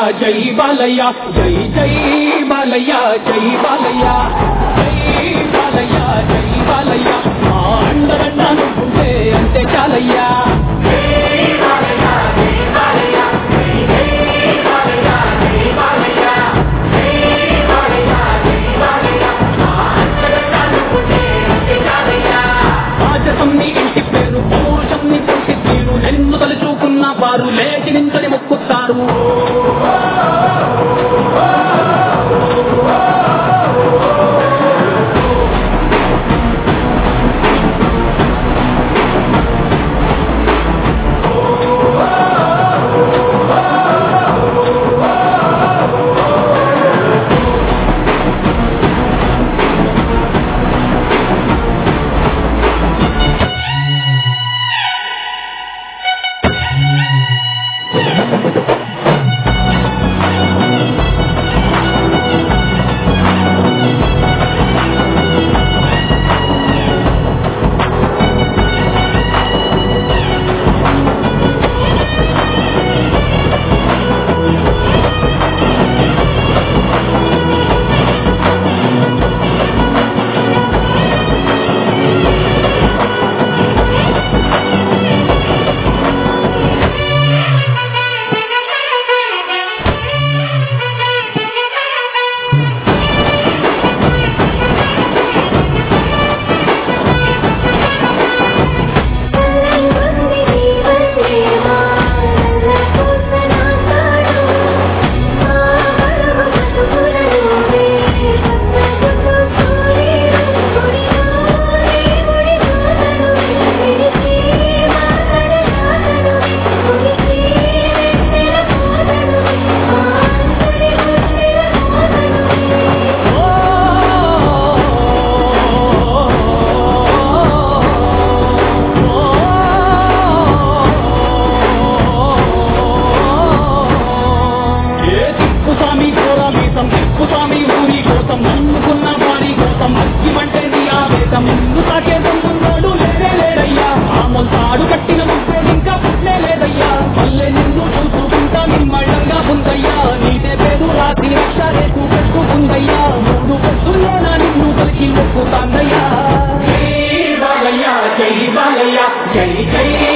జై బాలయ్య జై జై బాలయ్య జై బాలయ్య జై బాలయ్య జై బాలయ్య మా అండదండ నువ్వుంటే అంతే చాలయ్యా రాజసం నీ ఇంటి పేరు పౌరుషం నీ పుట్టి తీరు నిన్ను తలుచుకున్న వారు లేచి నించని మొక్కుతారు ఏ తిప్పుస్వామి ఘోరమీసం తిప్పుస్వామి ఊరి కోసం నమ్ముకున్న వారి కోసం అగ్గిమంటే నీ ఆవేశం ముందు తాకే దమ్మున్నాడు లేదే లేడయ్యా ఆ మొల్తాడు కట్టిన ముప్పే ఇంకా పుట్లే లేదయ్యా మళ్ళీ నిన్ను చూసుకుంటా నిమ్మళ్ళంగా ఉందయ్యా నీదే పేరు రాసి రక్ష రేపు పెట్టుకుందయ్యా మూడు పొద్దుల్లోనా నిన్ను కలిసి మొక్కుతాందయ్యా జై బాలయ్య జై బాలయ్య జై జై